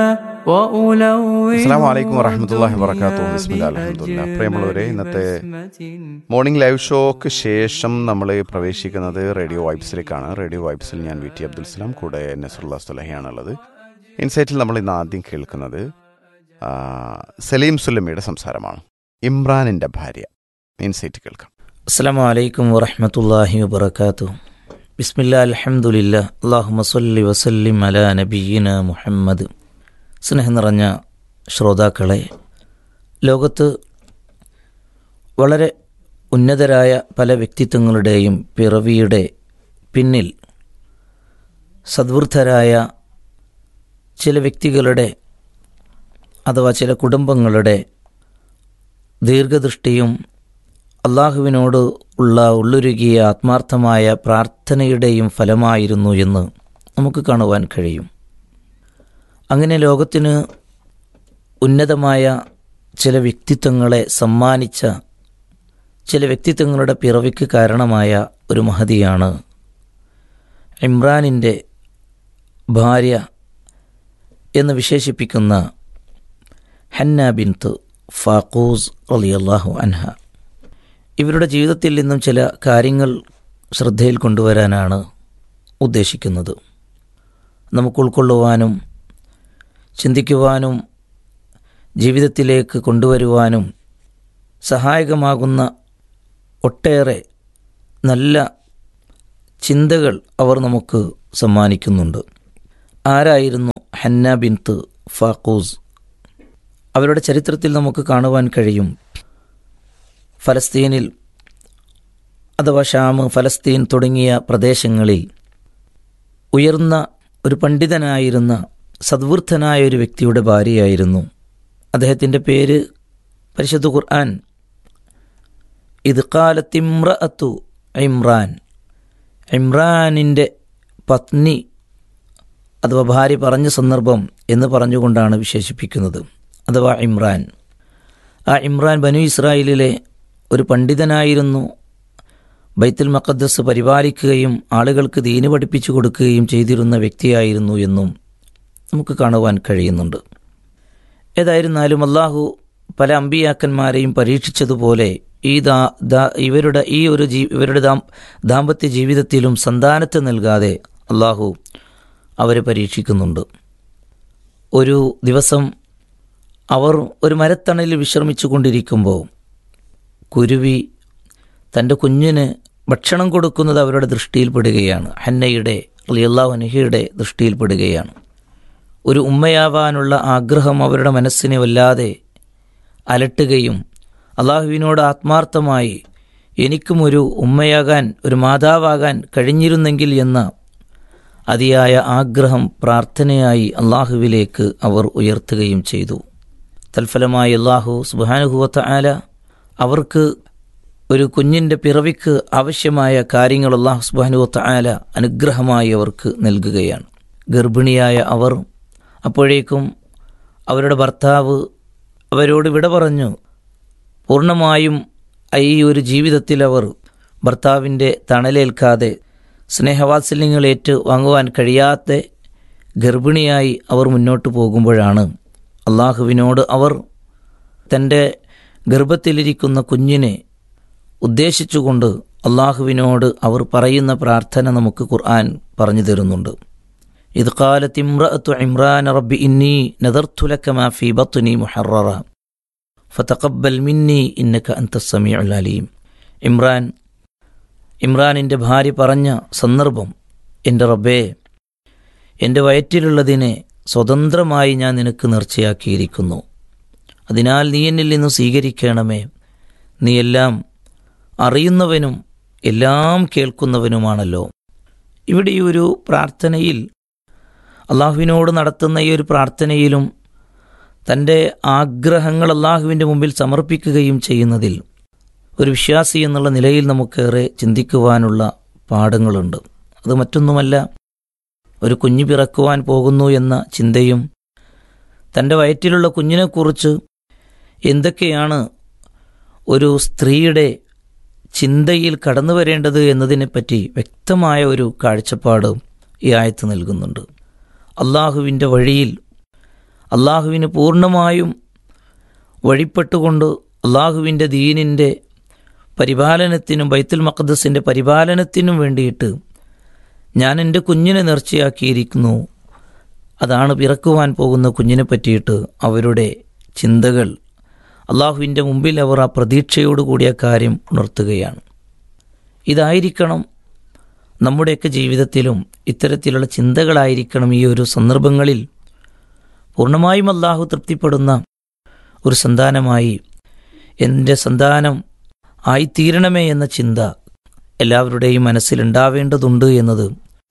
അസ്സാം വലൈക്കും വറഹമത്തല്ലാഹി വർക്കാത്തു ബിസ്മില്ലാ അലഹമുല്ല പ്രിയമുള്ളവരെ ഇന്നത്തെ മോർണിംഗ് ലൈവ് ഷോക്ക് ശേഷം നമ്മൾ പ്രവേശിക്കുന്നത് റേഡിയോ വൈബ്സിലേക്കാണ് റേഡിയോ വൈബ്സിൽ ഞാൻ വി ടി അബ്ദുൽ സലാം കൂടെ നസറുല്ല സുലഹിയാണുള്ളത് ഇൻസൈറ്റിൽ നമ്മൾ ഇന്ന് ആദ്യം കേൾക്കുന്നത് ആ, സലീം സുലമിയുടെ സംസാരമാണ് ഇമ്രാനിൻ്റെ ഭാര്യ ഇൻസൈറ്റ് കേൾക്കാം അസ്സാം വലൈക്കും വറഹമത്തല്ലാഹി വബർക്കാത്തു ബിസ്മില്ല അലഹമുല്ല അള്ളാഹു സല്ലി വസല്ലിം അല നബീന മുഹമ്മദ് സ്നേഹം നിറഞ്ഞ ശ്രോതാക്കളെ ലോകത്ത് വളരെ ഉന്നതരായ പല വ്യക്തിത്വങ്ങളുടെയും പിറവിയുടെ പിന്നിൽ സദ്വൃദ്ധരായ ചില വ്യക്തികളുടെ അഥവാ ചില കുടുംബങ്ങളുടെ ദീർഘദൃഷ്ടിയും അള്ളാഹുവിനോട് ഉള്ള ഉള്ളുരുകിയ ആത്മാർത്ഥമായ പ്രാർത്ഥനയുടെയും ഫലമായിരുന്നു എന്ന് നമുക്ക് കാണുവാൻ കഴിയും അങ്ങനെ ലോകത്തിന് ഉന്നതമായ ചില വ്യക്തിത്വങ്ങളെ സമ്മാനിച്ച ചില വ്യക്തിത്വങ്ങളുടെ പിറവിക്ക് കാരണമായ ഒരു മഹതിയാണ് ഇമ്രാനിൻ്റെ ഭാര്യ എന്ന് വിശേഷിപ്പിക്കുന്ന ഹന്ന ബിൻത്ത് ഫാക്കൂസ് റളിയല്ലാഹു അൻഹ ഇവരുടെ ജീവിതത്തിൽ നിന്നും ചില കാര്യങ്ങൾ ശ്രദ്ധയിൽ കൊണ്ടുവരാനാണ് ഉദ്ദേശിക്കുന്നത് നമുക്ക് ഉൾക്കൊള്ളുവാനും ചിന്തിക്കുവാനും ജീവിതത്തിലേക്ക് കൊണ്ടുവരുവാനും സഹായകമാകുന്ന ഒട്ടേറെ നല്ല ചിന്തകൾ അവർ നമുക്ക് സമ്മാനിക്കുന്നുണ്ട് ആരായിരുന്നു ഹന്ന ബിൻത്ത് ഫാക്കൂസ് അവരുടെ ചരിത്രത്തിൽ നമുക്ക് കാണുവാൻ കഴിയും ഫലസ്തീനിൽ അഥവാ ഷാം ഫലസ്തീൻ തുടങ്ങിയ പ്രദേശങ്ങളിൽ ഉയർന്ന ഒരു പണ്ഡിതനായിരുന്ന സദ്വൃദ്ധനായ ഒരു വ്യക്തിയുടെ ഭാര്യയായിരുന്നു അദ്ദേഹത്തിൻ്റെ പേര് പരിശുദ്ധ ഖുർആൻ ഇത് കാലത്തിമ്രഅത്തു ഇമ്രാൻ ഇമ്രാനിൻ്റെ പത്നി അഥവാ ഭാര്യ പറഞ്ഞ സന്ദർഭം എന്ന് പറഞ്ഞുകൊണ്ടാണ് വിശേഷിപ്പിക്കുന്നത് അഥവാ ഇമ്രാൻ ആ ഇമ്രാൻ ബനു ഇസ്രായേലിലെ ഒരു പണ്ഡിതനായിരുന്നു ബൈത്തുൽ മഖദ്ദസ് പരിപാലിക്കുകയും ആളുകൾക്ക് ദീന് പഠിപ്പിച്ചു കൊടുക്കുകയും ചെയ്തിരുന്ന വ്യക്തിയായിരുന്നു എന്നും നമുക്ക് കാണുവാൻ കഴിയുന്നുണ്ട് ഏതായിരുന്നാലും അള്ളാഹു പല അമ്പിയാക്കന്മാരെയും പരീക്ഷിച്ചതുപോലെ ഈ ദാ ദാ ഇവരുടെ ഈ ഒരു ജീ ഇവരുടെ ദാം ദാമ്പത്യ ജീവിതത്തിലും സന്താനത്തെ നൽകാതെ അള്ളാഹു അവരെ പരീക്ഷിക്കുന്നുണ്ട് ഒരു ദിവസം അവർ ഒരു മരത്തണലിൽ വിശ്രമിച്ചു കൊണ്ടിരിക്കുമ്പോൾ കുരുവി തൻ്റെ കുഞ്ഞിന് ഭക്ഷണം കൊടുക്കുന്നത് അവരുടെ ദൃഷ്ടിയിൽപ്പെടുകയാണ് ഹന്നയുടെ അലിയല്ലാഹു അനഹയുടെ ദൃഷ്ടിയിൽപ്പെടുകയാണ് ഒരു ഉമ്മയാവാനുള്ള ആഗ്രഹം അവരുടെ മനസ്സിനെ വല്ലാതെ അലട്ടുകയും അള്ളാഹുവിനോട് ആത്മാർത്ഥമായി എനിക്കും ഒരു ഉമ്മയാകാൻ ഒരു മാതാവാകാൻ കഴിഞ്ഞിരുന്നെങ്കിൽ എന്ന അതിയായ ആഗ്രഹം പ്രാർത്ഥനയായി അള്ളാഹുവിലേക്ക് അവർ ഉയർത്തുകയും ചെയ്തു തൽഫലമായി അള്ളാഹു സുബാനുഹുവത്ത ആല അവർക്ക് ഒരു കുഞ്ഞിൻ്റെ പിറവിക്ക് ആവശ്യമായ കാര്യങ്ങൾ അള്ളാഹു സുബാനുവത്ത ആല അനുഗ്രഹമായി അവർക്ക് നൽകുകയാണ് ഗർഭിണിയായ അവർ അപ്പോഴേക്കും അവരുടെ ഭർത്താവ് അവരോട് വിട പറഞ്ഞു പൂർണ്ണമായും ഈ ഒരു ജീവിതത്തിൽ അവർ ഭർത്താവിൻ്റെ തണലേൽക്കാതെ സ്നേഹവാത്സല്യങ്ങൾ ഏറ്റ് വാങ്ങുവാൻ കഴിയാത്ത ഗർഭിണിയായി അവർ മുന്നോട്ട് പോകുമ്പോഴാണ് അള്ളാഹുവിനോട് അവർ തൻ്റെ ഗർഭത്തിലിരിക്കുന്ന കുഞ്ഞിനെ ഉദ്ദേശിച്ചുകൊണ്ട് അള്ളാഹുവിനോട് അവർ പറയുന്ന പ്രാർത്ഥന നമുക്ക് ഖുർആൻ പറഞ്ഞു തരുന്നുണ്ട് ഇത് കാലത്ത് ഇമ്രഅത്തു ഇമ്രാൻ റബ്ബി ഇന്നി നദർത്തുലക്ക മാ ഫി ബത്നി മുഹററ ഫതഖബ്ബൽ മിന്നി ഇന്നക അന്ത സമീഉൽ അലീം ഇമ്രാൻ ഇമ്രാനിൻ്റെ ഭാര്യ പറഞ്ഞ സന്ദർഭം എൻ്റെ റബ്ബേ എൻ്റെ വയറ്റിലുള്ളതിനെ സ്വതന്ത്രമായി ഞാൻ നിനക്ക് നേർച്ചയാക്കിയിരിക്കുന്നു അതിനാൽ നീ എന്നിൽ നിന്ന് സ്വീകരിക്കണമേ നീ എല്ലാം അറിയുന്നവനും എല്ലാം കേൾക്കുന്നവനുമാണല്ലോ ഇവിടെ ഈ ഒരു പ്രാർത്ഥനയിൽ അള്ളാഹുവിനോട് നടത്തുന്ന ഈ ഒരു പ്രാർത്ഥനയിലും തൻ്റെ ആഗ്രഹങ്ങൾ അള്ളാഹുവിൻ്റെ മുമ്പിൽ സമർപ്പിക്കുകയും ചെയ്യുന്നതിൽ ഒരു വിശ്വാസി എന്നുള്ള നിലയിൽ നമുക്കേറെ ചിന്തിക്കുവാനുള്ള പാഠങ്ങളുണ്ട് അത് മറ്റൊന്നുമല്ല ഒരു കുഞ്ഞ് പിറക്കുവാൻ പോകുന്നു എന്ന ചിന്തയും തൻ്റെ വയറ്റിലുള്ള കുഞ്ഞിനെക്കുറിച്ച് എന്തൊക്കെയാണ് ഒരു സ്ത്രീയുടെ ചിന്തയിൽ കടന്നു വരേണ്ടത് എന്നതിനെപ്പറ്റി വ്യക്തമായ ഒരു കാഴ്ചപ്പാട് ഈ ആയത്ത് നൽകുന്നുണ്ട് അള്ളാഹുവിൻ്റെ വഴിയിൽ അള്ളാഹുവിന് പൂർണ്ണമായും വഴിപ്പെട്ടുകൊണ്ട് അള്ളാഹുവിൻ്റെ ദീനിൻ്റെ പരിപാലനത്തിനും ബൈത്തുൽ മഖദ്സിൻ്റെ പരിപാലനത്തിനും വേണ്ടിയിട്ട് ഞാൻ എൻ്റെ കുഞ്ഞിനെ നേർച്ചയാക്കിയിരിക്കുന്നു അതാണ് പിറക്കുവാൻ പോകുന്ന കുഞ്ഞിനെ പറ്റിയിട്ട് അവരുടെ ചിന്തകൾ അള്ളാഹുവിൻ്റെ മുമ്പിൽ അവർ ആ പ്രതീക്ഷയോടുകൂടിയ കാര്യം ഉണർത്തുകയാണ് ഇതായിരിക്കണം നമ്മുടെയൊക്കെ ജീവിതത്തിലും ഇത്തരത്തിലുള്ള ചിന്തകളായിരിക്കണം ഈ ഒരു സന്ദർഭങ്ങളിൽ പൂർണ്ണമായും അള്ളാഹു തൃപ്തിപ്പെടുന്ന ഒരു സന്താനമായി എൻ്റെ സന്താനം ആയിത്തീരണമേ എന്ന ചിന്ത എല്ലാവരുടെയും മനസ്സിലുണ്ടാവേണ്ടതുണ്ട് എന്നത്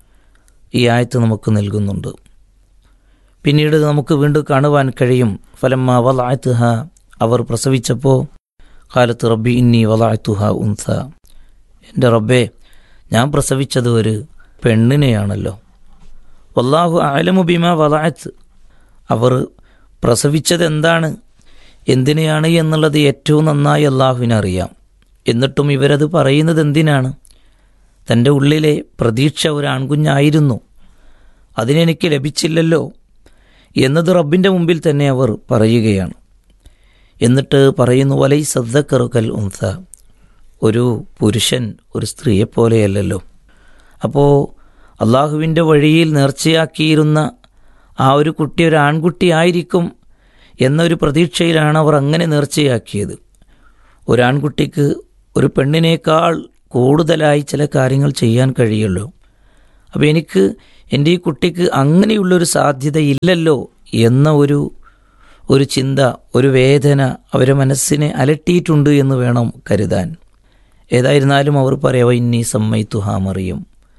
ഈ ആയത്ത് നമുക്ക് നൽകുന്നുണ്ട് പിന്നീട് നമുക്ക് വീണ്ടും കാണുവാൻ കഴിയും ഫലമ്മ വലാത്തുഹ അവർ പ്രസവിച്ചപ്പോൾ കാലത്ത് റബ്ബി ഇന്നി വലാത്തുഹ ഉൻസ എൻ്റെ റബ്ബേ ഞാൻ പ്രസവിച്ചത് ഒരു പെണ്ണിനെയാണല്ലോ വല്ലാഹു ആലമു ബിമ വലാത്ത് അവർ പ്രസവിച്ചത് എന്താണ് എന്തിനെയാണ് എന്നുള്ളത് ഏറ്റവും നന്നായി അള്ളാഹുവിനറിയാം എന്നിട്ടും ഇവരത് പറയുന്നത് എന്തിനാണ് തൻ്റെ ഉള്ളിലെ പ്രതീക്ഷ ഒരു ആൺകുഞ്ഞായിരുന്നു അതിനെനിക്ക് ലഭിച്ചില്ലല്ലോ എന്നത് റബ്ബിൻ്റെ മുമ്പിൽ തന്നെ അവർ പറയുകയാണ് എന്നിട്ട് പറയുന്നു വലൈ സദ്ദക്കറുക്കൽ ഉൻസ ഒരു പുരുഷൻ ഒരു സ്ത്രീയെപ്പോലെയല്ലല്ലോ അപ്പോൾ അള്ളാഹുവിൻ്റെ വഴിയിൽ നേർച്ചയാക്കിയിരുന്ന ആ ഒരു കുട്ടി ഒരു ആൺകുട്ടി ആയിരിക്കും എന്നൊരു പ്രതീക്ഷയിലാണ് അവർ അങ്ങനെ നേർച്ചയാക്കിയത് ഒരാൺകുട്ടിക്ക് ഒരു പെണ്ണിനേക്കാൾ കൂടുതലായി ചില കാര്യങ്ങൾ ചെയ്യാൻ കഴിയുള്ളൂ അപ്പോൾ എനിക്ക് എൻ്റെ ഈ കുട്ടിക്ക് അങ്ങനെയുള്ളൊരു സാധ്യത ഇല്ലല്ലോ എന്ന ഒരു ഒരു ചിന്ത ഒരു വേദന അവരെ മനസ്സിനെ അലട്ടിയിട്ടുണ്ട് എന്ന് വേണം കരുതാൻ ഏതായിരുന്നാലും അവർ പറയാവോ ഇന്നീ സമ്മയിത്തുഹാ മറിയും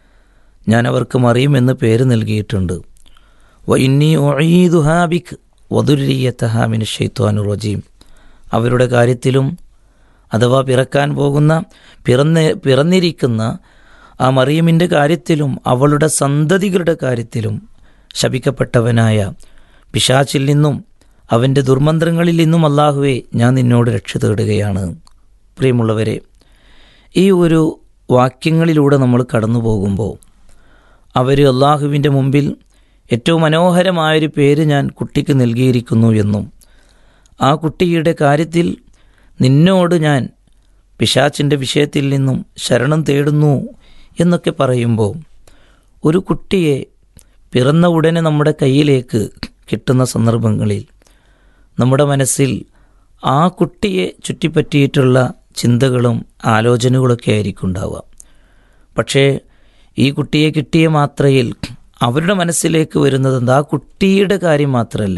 ഞാൻ അവർക്ക് മറിയും എന്ന് പേര് നൽകിയിട്ടുണ്ട് വ ഇന്നി ഒഴീദുഹാബിക് വധുരീയത്തഹാമിന് ഷെയ്ത്വാനു റജീം അവരുടെ കാര്യത്തിലും അഥവാ പിറക്കാൻ പോകുന്ന പിറന്ന് പിറന്നിരിക്കുന്ന ആ മറിയമിൻ്റെ കാര്യത്തിലും അവളുടെ സന്തതികളുടെ കാര്യത്തിലും ശപിക്കപ്പെട്ടവനായ പിശാച്ചിൽ നിന്നും അവൻ്റെ ദുർമന്ത്രങ്ങളിൽ നിന്നും അള്ളാഹുവെ ഞാൻ നിന്നോട് രക്ഷ തേടുകയാണ് പ്രിയമുള്ളവരെ ഈ ഒരു വാക്യങ്ങളിലൂടെ നമ്മൾ കടന്നു പോകുമ്പോൾ അവർ അള്ളാഹുവിൻ്റെ മുമ്പിൽ ഏറ്റവും മനോഹരമായൊരു പേര് ഞാൻ കുട്ടിക്ക് നൽകിയിരിക്കുന്നു എന്നും ആ കുട്ടിയുടെ കാര്യത്തിൽ നിന്നോട് ഞാൻ പിശാച്ചിൻ്റെ വിഷയത്തിൽ നിന്നും ശരണം തേടുന്നു എന്നൊക്കെ പറയുമ്പോൾ ഒരു കുട്ടിയെ പിറന്ന ഉടനെ നമ്മുടെ കയ്യിലേക്ക് കിട്ടുന്ന സന്ദർഭങ്ങളിൽ നമ്മുടെ മനസ്സിൽ ആ കുട്ടിയെ ചുറ്റിപ്പറ്റിയിട്ടുള്ള ചിന്തകളും ആലോചനകളൊക്കെ ആയിരിക്കും ഉണ്ടാവുക പക്ഷേ ഈ കുട്ടിയെ കിട്ടിയ മാത്രയിൽ അവരുടെ മനസ്സിലേക്ക് വരുന്നത് എന്താ ആ കുട്ടിയുടെ കാര്യം മാത്രമല്ല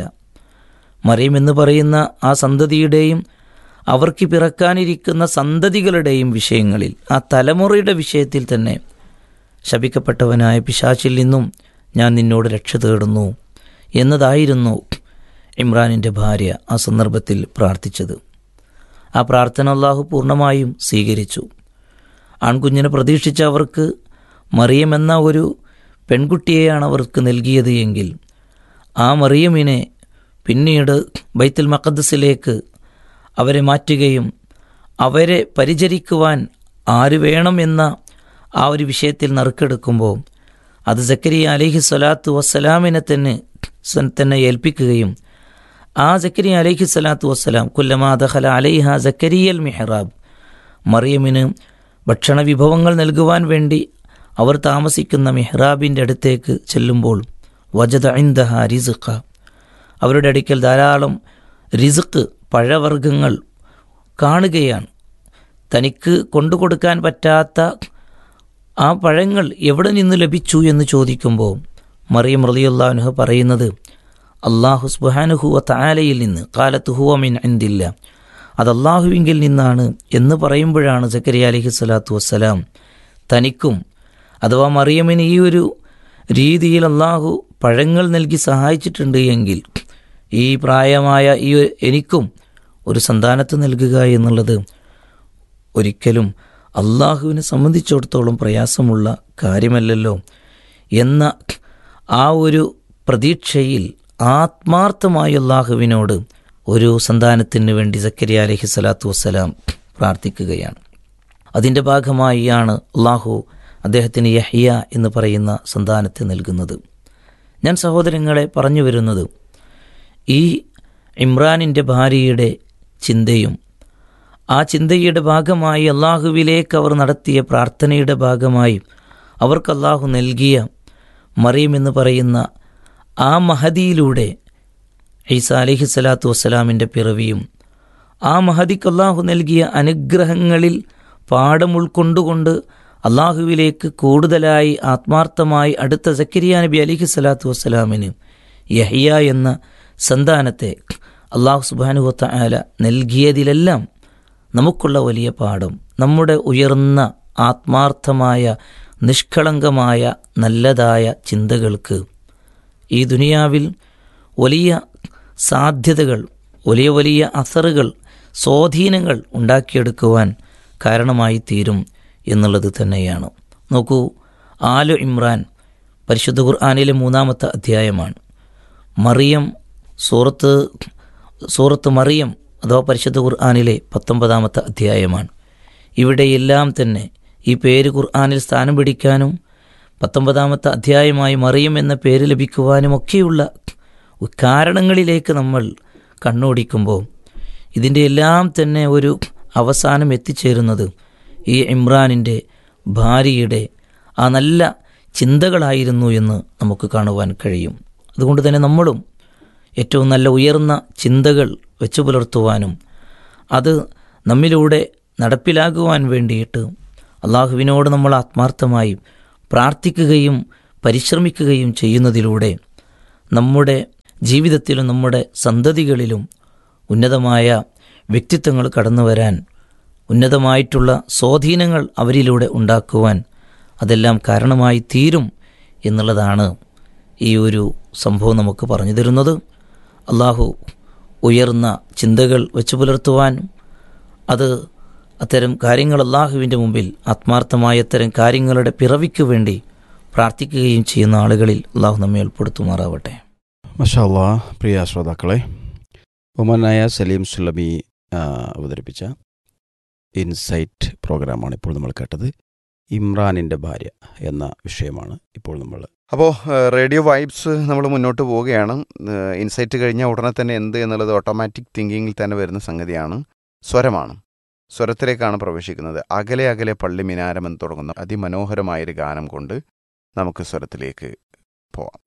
മറിയം എന്ന് പറയുന്ന ആ സന്തതിയുടെയും അവർക്ക് പിറക്കാനിരിക്കുന്ന സന്തതികളുടെയും വിഷയങ്ങളിൽ ആ തലമുറയുടെ വിഷയത്തിൽ തന്നെ ശപിക്കപ്പെട്ടവനായ പിശാച്ചിൽ നിന്നും ഞാൻ നിന്നോട് രക്ഷ തേടുന്നു എന്നതായിരുന്നു ഇമ്രാനിൻ്റെ ഭാര്യ ആ സന്ദർഭത്തിൽ പ്രാർത്ഥിച്ചത് ആ പ്രാർത്ഥന അള്ളാഹു പൂർണ്ണമായും സ്വീകരിച്ചു ആൺകുഞ്ഞിനെ പ്രതീക്ഷിച്ച അവർക്ക് മറിയമെന്ന ഒരു പെൺകുട്ടിയെയാണ് അവർക്ക് നൽകിയത് എങ്കിൽ ആ മറിയമിനെ പിന്നീട് ബൈത്തുൽ മഖദ്സിലേക്ക് അവരെ മാറ്റുകയും അവരെ പരിചരിക്കുവാൻ ആര് വേണം എന്ന ആ ഒരു വിഷയത്തിൽ നറുക്കെടുക്കുമ്പോൾ അത് സക്കരിയ അലഹി സ്വലാത്തു വസ്സലാമിനെ തന്നെ തന്നെ ഏൽപ്പിക്കുകയും ആ സക്കരിയ അലഹി സ്വലാത്തു വസ്സലാം കുല്ലമാ ദഹല അലൈഹ സക്കരിയൽ മെഹ്റാബ് മറിയമിന് ഭക്ഷണ വിഭവങ്ങൾ നൽകുവാൻ വേണ്ടി അവർ താമസിക്കുന്ന മെഹ്റാബിൻ്റെ അടുത്തേക്ക് ചെല്ലുമ്പോൾ വജദ ഇന്ദഹ റിസുഖ അവരുടെ അടുക്കൽ ധാരാളം റിസുക്ക് പഴവർഗ്ഗങ്ങൾ കാണുകയാണ് തനിക്ക് കൊണ്ടുകൊടുക്കാൻ പറ്റാത്ത ആ പഴങ്ങൾ എവിടെ നിന്ന് ലഭിച്ചു എന്ന് ചോദിക്കുമ്പോൾ മറിയം റലിയുല്ലാഹുഹ പറയുന്നത് അള്ളാഹു സുബാനുഹുവ താലയിൽ നിന്ന് കാലത്ത് ഹുവമിൻ എന്തില്ല അത് അള്ളാഹുവിങ്കിൽ നിന്നാണ് എന്ന് പറയുമ്പോഴാണ് സക്കരിയ അലഹി സ്വലാത്തു വസ്സലാം തനിക്കും അഥവാ മറിയമിന് ഈ ഒരു രീതിയിൽ അള്ളാഹു പഴങ്ങൾ നൽകി സഹായിച്ചിട്ടുണ്ട് എങ്കിൽ ഈ പ്രായമായ ഈ എനിക്കും ഒരു സന്താനത്തെ നൽകുക എന്നുള്ളത് ഒരിക്കലും അള്ളാഹുവിനെ സംബന്ധിച്ചിടത്തോളം പ്രയാസമുള്ള കാര്യമല്ലല്ലോ എന്ന ആ ഒരു പ്രതീക്ഷയിൽ ആത്മാർത്ഥമായി അള്ളാഹുവിനോട് ഒരു സന്താനത്തിന് വേണ്ടി സക്കരിയ അലഹി സ്വലാത്തു വസ്സലാം പ്രാർത്ഥിക്കുകയാണ് അതിൻ്റെ ഭാഗമായിയാണ് അള്ളാഹു അദ്ദേഹത്തിന് യഹിയ എന്ന് പറയുന്ന സന്താനത്തെ നൽകുന്നത് ഞാൻ സഹോദരങ്ങളെ പറഞ്ഞു വരുന്നത് ഈ ഇമ്രാനിൻ്റെ ഭാര്യയുടെ ചിന്തയും ആ ചിന്തയുടെ ഭാഗമായി അള്ളാഹുവിലേക്ക് അവർ നടത്തിയ പ്രാർത്ഥനയുടെ ഭാഗമായി അവർക്ക് അള്ളാഹു നൽകിയ മറിയം എന്ന് പറയുന്ന ആ മഹദിയിലൂടെ ഈസ അലഹി സ്വലാത്തു വസ്സലാമിൻ്റെ പിറവിയും ആ മഹദിക്ക് അള്ളാഹു നൽകിയ അനുഗ്രഹങ്ങളിൽ പാഠം ഉൾക്കൊണ്ടുകൊണ്ട് അള്ളാഹുവിലേക്ക് കൂടുതലായി ആത്മാർത്ഥമായി അടുത്ത സക്കരിയ നബി അലിഹി സ്വലാത്തു വസ്സലാമിന് യഹിയ എന്ന സന്താനത്തെ അള്ളാഹു സുബാനുവത്ത ആല നൽകിയതിലെല്ലാം നമുക്കുള്ള വലിയ പാഠം നമ്മുടെ ഉയർന്ന ആത്മാർത്ഥമായ നിഷ്കളങ്കമായ നല്ലതായ ചിന്തകൾക്ക് ഈ ദുനിയാവിൽ വലിയ സാധ്യതകൾ വലിയ വലിയ അസറുകൾ സ്വാധീനങ്ങൾ ഉണ്ടാക്കിയെടുക്കുവാൻ കാരണമായി തീരും എന്നുള്ളത് തന്നെയാണ് നോക്കൂ ആലു ഇമ്രാൻ പരിശുദ്ധ ഖുർആാനിലെ മൂന്നാമത്തെ അധ്യായമാണ് മറിയം സൂറത്ത് സൂറത്ത് മറിയം അഥവാ പരിശുദ്ധ ഖുർആാനിലെ പത്തൊമ്പതാമത്തെ അധ്യായമാണ് ഇവിടെയെല്ലാം തന്നെ ഈ പേര് ഖുർആാനിൽ സ്ഥാനം പിടിക്കാനും പത്തൊമ്പതാമത്തെ അധ്യായമായി മറിയം എന്ന പേര് ലഭിക്കുവാനുമൊക്കെയുള്ള കാരണങ്ങളിലേക്ക് നമ്മൾ കണ്ണോടിക്കുമ്പോൾ ഇതിൻ്റെ എല്ലാം തന്നെ ഒരു അവസാനം എത്തിച്ചേരുന്നത് ഈ ഇമ്രാനിൻ്റെ ഭാര്യയുടെ ആ നല്ല ചിന്തകളായിരുന്നു എന്ന് നമുക്ക് കാണുവാൻ കഴിയും അതുകൊണ്ട് തന്നെ നമ്മളും ഏറ്റവും നല്ല ഉയർന്ന ചിന്തകൾ വെച്ചു പുലർത്തുവാനും അത് നമ്മിലൂടെ നടപ്പിലാകുവാൻ വേണ്ടിയിട്ട് അള്ളാഹുവിനോട് നമ്മൾ ആത്മാർത്ഥമായി പ്രാർത്ഥിക്കുകയും പരിശ്രമിക്കുകയും ചെയ്യുന്നതിലൂടെ നമ്മുടെ ജീവിതത്തിലും നമ്മുടെ സന്തതികളിലും ഉന്നതമായ വ്യക്തിത്വങ്ങൾ കടന്നു വരാൻ ഉന്നതമായിട്ടുള്ള സ്വാധീനങ്ങൾ അവരിലൂടെ ഉണ്ടാക്കുവാൻ അതെല്ലാം കാരണമായി തീരും എന്നുള്ളതാണ് ഈ ഒരു സംഭവം നമുക്ക് പറഞ്ഞു തരുന്നത് അള്ളാഹു ഉയർന്ന ചിന്തകൾ വെച്ചു പുലർത്തുവാനും അത് അത്തരം കാര്യങ്ങൾ അള്ളാഹുവിൻ്റെ മുമ്പിൽ ആത്മാർത്ഥമായ അത്തരം കാര്യങ്ങളുടെ പിറവിക്ക് വേണ്ടി പ്രാർത്ഥിക്കുകയും ചെയ്യുന്ന ആളുകളിൽ അള്ളാഹു നമ്മെ ഉൾപ്പെടുത്തുമാറാവട്ടെ മഷാല്ലാ പ്രിയ ശ്രോതാക്കളെ ഒമാനായ സലീം സുലമി ആ, അവതരിപ്പിച്ച ഇൻസൈറ്റ് പ്രോഗ്രാമാണ് ഇപ്പോൾ നമ്മൾ കേട്ടത് ഇമ്രാനിൻ്റെ ഭാര്യ എന്ന വിഷയമാണ് ഇപ്പോൾ നമ്മൾ അപ്പോൾ റേഡിയോ വൈബ്സ് നമ്മൾ മുന്നോട്ട് പോവുകയാണ് ഏഹ്, ഇൻസൈറ്റ് കഴിഞ്ഞാൽ ഉടനെ തന്നെ എന്ത് എന്നുള്ളത് ഓട്ടോമാറ്റിക് തിങ്കിങ്ങിൽ തന്നെ വരുന്ന സംഗതിയാണ് സ്വരമാണ് സ്വരത്തിലേക്കാണ് പ്രവേശിക്കുന്നത് അകലെ അകലെ പള്ളി മിനാരം എന്ന് തുടങ്ങുന്ന അതിമനോഹരമായൊരു ഗാനം കൊണ്ട് നമുക്ക് സ്വരത്തിലേക്ക് പോവാം